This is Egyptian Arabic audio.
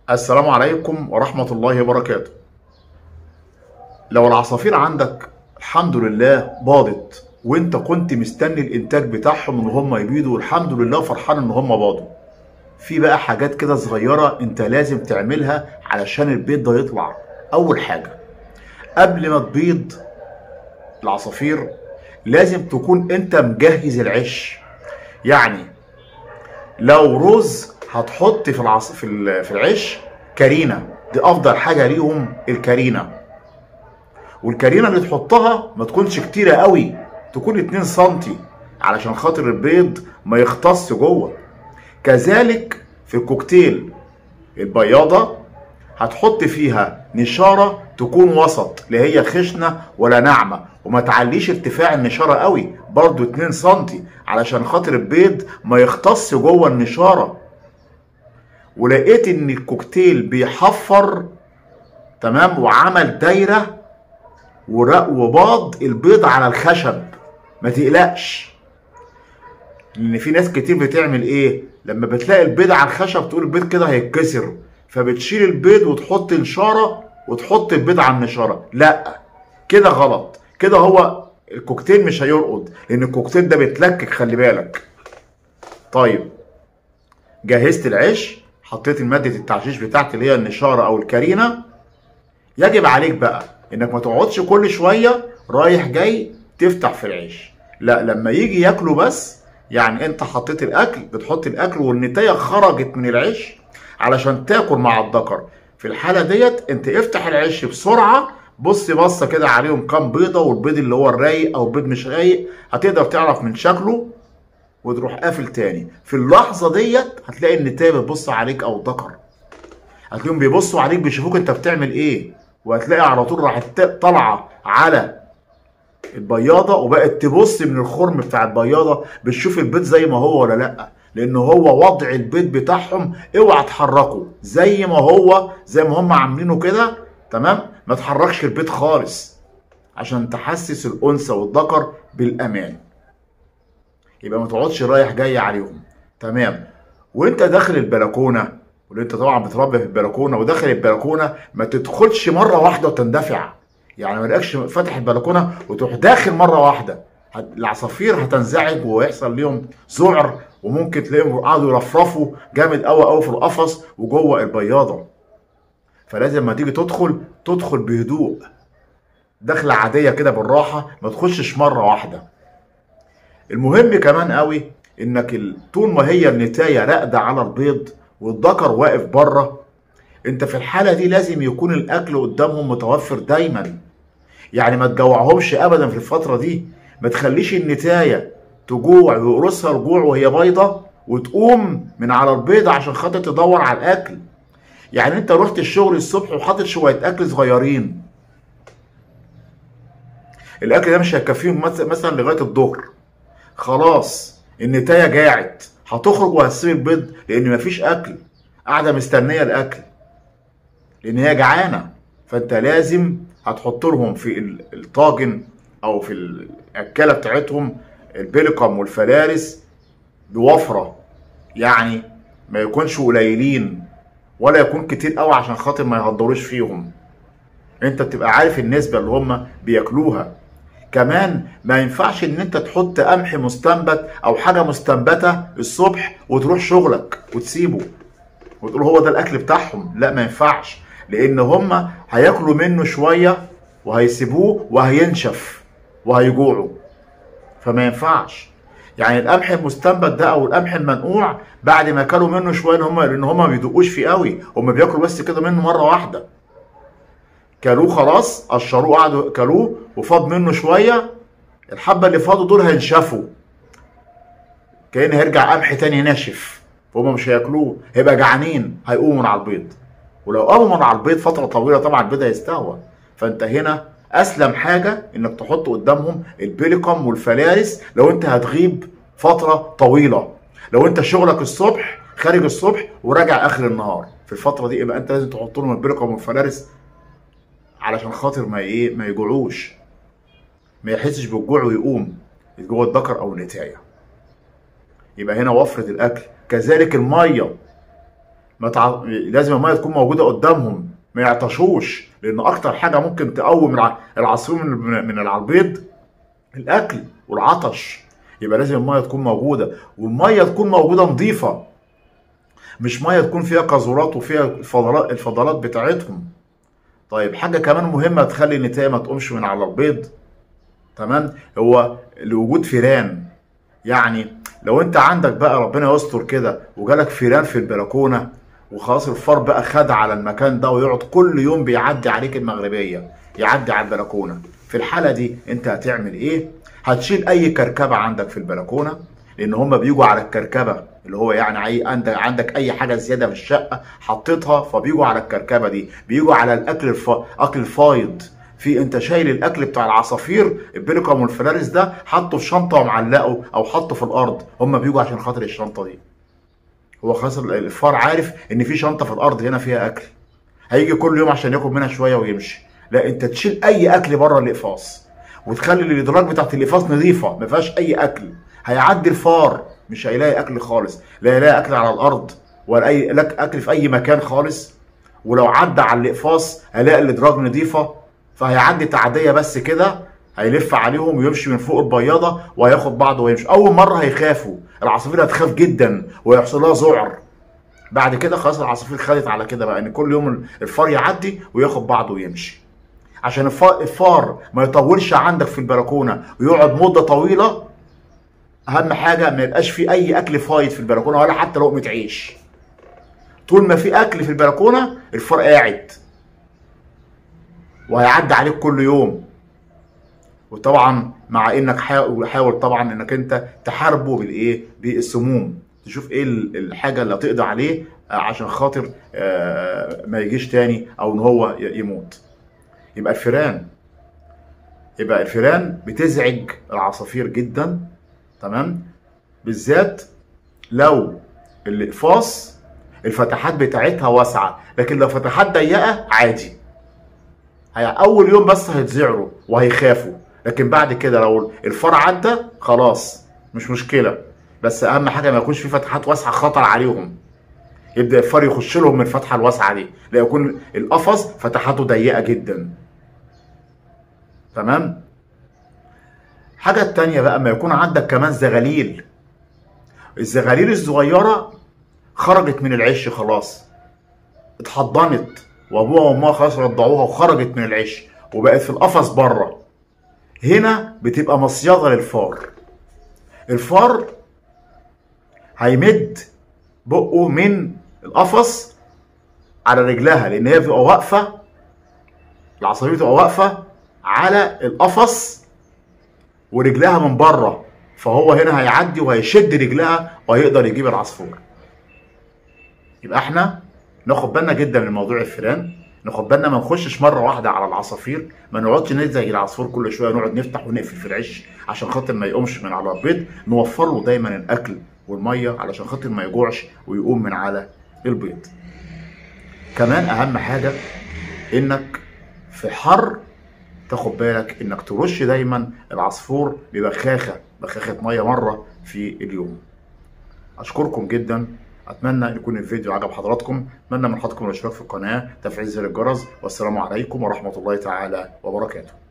السلام عليكم ورحمة الله وبركاته لو العصافير عندك الحمد لله باضت وانت كنت مستني الانتاج بتاعهم ان هم يبيضوا والحمد لله فرحان ان هم باضوا في بقى حاجات كده صغيرة انت لازم تعملها علشان البيض ده يطلع اول حاجة قبل ما تبيض العصافير لازم تكون انت مجهز العش يعني لو رز هتحط في العص... في ال- في العش كارينا دي افضل حاجه ليهم الكارينا والكارينا اللي تحطها ما تكونش كتيره قوي تكون 2 سم علشان خاطر البيض ما يختص جوه كذلك في الكوكتيل البياضه هتحط فيها نشاره تكون وسط لا هي خشنه ولا ناعمه وما تعليش ارتفاع النشاره قوي برضو 2 سم علشان خاطر البيض ما يختص جوه النشاره ولقيت ان الكوكتيل بيحفر تمام وعمل دايره ورق وباض البيض على الخشب ما تقلقش لان في ناس كتير بتعمل ايه لما بتلاقي البيض على الخشب تقول البيض كده هيتكسر فبتشيل البيض وتحط نشاره وتحط البيض على النشاره لا كده غلط كده هو الكوكتيل مش هيرقد لان الكوكتيل ده بيتلكك خلي بالك طيب جهزت العيش حطيت مادة التعشيش بتاعتي اللي هي النشارة أو الكارينا يجب عليك بقى إنك ما تقعدش كل شوية رايح جاي تفتح في العيش لا لما يجي ياكلوا بس يعني أنت حطيت الأكل بتحط الأكل والنتاية خرجت من العيش علشان تاكل مع الذكر في الحالة ديت أنت افتح العيش بسرعة بص بصة كده عليهم كام بيضة والبيض اللي هو الرايق أو بيض مش رايق هتقدر تعرف من شكله وتروح قافل تاني في اللحظه ديت هتلاقي النتايه بتبص عليك او الذكر هتلاقيهم بيبصوا عليك بيشوفوك انت بتعمل ايه وهتلاقي على طول راحت طالعه على البياضه وبقت تبص من الخرم بتاع البياضه بتشوف البيض زي ما هو ولا لا لان هو وضع البيض بتاعهم اوعى تحركه زي ما هو زي ما هم عاملينه كده تمام ما تحركش البيض خالص عشان تحسس الانثى والذكر بالامان يبقى ما تقعدش رايح جاي عليهم تمام وانت داخل البلكونه واللي انت طبعا بتربي في البلكونه وداخل البلكونه ما تدخلش مره واحده وتندفع يعني ما تلاقيش فاتح البلكونه وتروح داخل مره واحده هت- العصافير هتنزعج ويحصل ليهم ذعر وممكن تلاقيهم قعدوا يرفرفوا جامد قوي قوي في القفص وجوه البياضه فلازم ما تيجي تدخل تدخل بهدوء دخله عاديه كده بالراحه ما تخشش مره واحده المهم كمان قوي انك ال- طول ما هي النتايه راقده على البيض والذكر واقف بره انت في الحاله دي لازم يكون الاكل قدامهم متوفر دايما يعني ما تجوعهمش ابدا في الفتره دي ما تخليش النتايه تجوع ويقرصها الجوع وهي بيضه وتقوم من على البيض عشان خاطر تدور على الاكل يعني انت رحت الشغل الصبح وحاطط شويه اكل صغيرين الاكل ده مش هيكفيهم مث- مثلا لغايه الظهر خلاص النتايه جاعت هتخرج وهتسيب البيض لان مفيش اكل قاعده مستنيه الاكل لان هي جعانه فانت لازم هتحط لهم في ال- الطاجن او في الاكله بتاعتهم البلقم والفلارس بوفره يعني ما يكونش قليلين ولا يكون كتير قوي عشان خاطر ما يهدروش فيهم انت بتبقى عارف النسبه اللي هم بياكلوها كمان ما ينفعش ان انت تحط قمح مستنبت او حاجه مستنبته الصبح وتروح شغلك وتسيبه وتقول هو ده الاكل بتاعهم لا ما ينفعش لان هم هياكلوا منه شويه وهيسيبوه وهينشف وهيجوعوا فما ينفعش يعني القمح المستنبت ده او القمح المنقوع بعد ما كلوا منه شويه هم لان هم ما بيدقوش فيه قوي هم بياكلوا بس كده منه مره واحده كلوه خلاص قشروه قعدوا كلوه وفاض منه شويه الحبه اللي فاضوا دول هينشفوا كأن هيرجع قمح تاني ناشف فهم مش هياكلوه هيبقى جعانين هيقوموا من على البيض ولو قاموا من على البيض فتره طويله طبعا البيض هيستهوى فانت هنا اسلم حاجه انك تحط قدامهم البيليكم والفلارس لو انت هتغيب فتره طويله لو انت شغلك الصبح خارج الصبح وراجع اخر النهار في الفتره دي يبقى انت لازم تحط لهم البيليكم والفلارس علشان خاطر ما ايه ما يجوعوش ما يحسش بالجوع ويقوم جوه الذكر او النتايه يبقى هنا وفرة الاكل كذلك الميه ما تع... لازم الميه تكون موجوده قدامهم ما يعطشوش لان اكتر حاجه ممكن تقوم الع- العصفور من من العلبيض الاكل والعطش يبقى لازم الميه تكون موجوده والميه تكون موجوده نظيفه مش ميه تكون فيها قاذورات وفيها الفضلات الفضلات بتاعتهم طيب حاجه كمان مهمه تخلي النتايه ما تقومش من على البيض تمام هو لوجود فيران يعني لو انت عندك بقى ربنا يستر كده وجالك فيران في البلكونه وخلاص الفار بقى خد على المكان ده ويقعد كل يوم بيعدي عليك المغربيه يعدي على البلكونه في الحاله دي انت هتعمل ايه هتشيل اي كركبه عندك في البلكونه لان هم بيجوا على الكركبه اللي هو يعني اي عندك عندك اي حاجه زياده في الشقه حطيتها فبيجوا على الكركبه دي بيجوا على الاكل الف... اكل الفايض في انت شايل الاكل بتاع العصافير البيليكم والفلارس ده حطه في شنطه ومعلقه او حطه في الارض هم بيجوا عشان خاطر الشنطه دي هو خلاص الفار عارف ان في شنطه في الارض هنا فيها اكل هيجي كل يوم عشان ياكل منها شويه ويمشي لا انت تشيل اي اكل بره الاقفاص وتخلي الادراج بتاعت الاقفاص نظيفه ما فيهاش اي اكل هيعدي الفار مش هيلاقي اكل خالص لا هيلاقي اكل على الارض ولا اي لك اكل في اي مكان خالص ولو عدى على الاقفاص هيلاقي الادراج نظيفه فهيعدي تعديه بس كده هيلف عليهم ويمشي من فوق البياضه وهياخد بعضه ويمشي اول مره هيخافوا العصافير هتخاف جدا ويحصل لها ذعر بعد كده خلاص العصافير خدت على كده بقى ان كل يوم الفار يعدي وياخد بعضه ويمشي عشان الفار, الفار ما يطولش عندك في البلكونه ويقعد مده طويله اهم حاجه ما يبقاش في اي اكل فايض في البلكونه ولا حتى لقمه عيش طول ما في اكل في البلكونه الفار قاعد وهيعدي عليك كل يوم وطبعا مع انك حاول حاول طبعا انك انت تحاربه بالايه بالسموم تشوف ايه الحاجه اللي هتقضي عليه عشان خاطر ما يجيش تاني او ان هو يموت يبقى الفيران يبقى الفيران بتزعج العصافير جدا تمام بالذات لو الاقفاص الفتحات بتاعتها واسعه لكن لو فتحات ضيقه عادي هي اول يوم بس هيتزعروا وهيخافوا لكن بعد كده لو الفار عدى خلاص مش مشكله بس اهم حاجه ما يكونش في فتحات واسعه خطر عليهم يبدا الفار يخش لهم من الفتحه الواسعه دي لا يكون القفص فتحاته ضيقه جدا تمام حاجه التانية بقى ما يكون عندك كمان زغاليل الزغاليل الصغيره خرجت من العش خلاص اتحضنت وابوها وامها خلاص رضعوها وخرجت من العش وبقت في القفص بره هنا بتبقى مصيده للفار الفار هيمد بقه من القفص على رجلها لان هي بتبقى واقفه العصافير بتبقى واقفه على القفص ورجلها من بره فهو هنا هيعدي وهيشد رجلها وهيقدر يجيب العصفور يبقى احنا ناخد بالنا جدا من موضوع الفيران ناخد بالنا ما نخشش مره واحده على العصافير ما نقعدش نزعج العصفور كل شويه نقعد نفتح ونقفل في العش عشان خاطر ما يقومش من على البيض نوفر له دايما الاكل والميه علشان خاطر ما يجوعش ويقوم من على البيض كمان اهم حاجه انك في حر تاخد بالك انك ترش دايما العصفور ببخاخه بخاخه ميه مره في اليوم اشكركم جدا اتمنى يكون الفيديو عجب حضراتكم اتمنى من حضراتكم الاشتراك في القناه تفعيل زر الجرس والسلام عليكم ورحمه الله تعالى وبركاته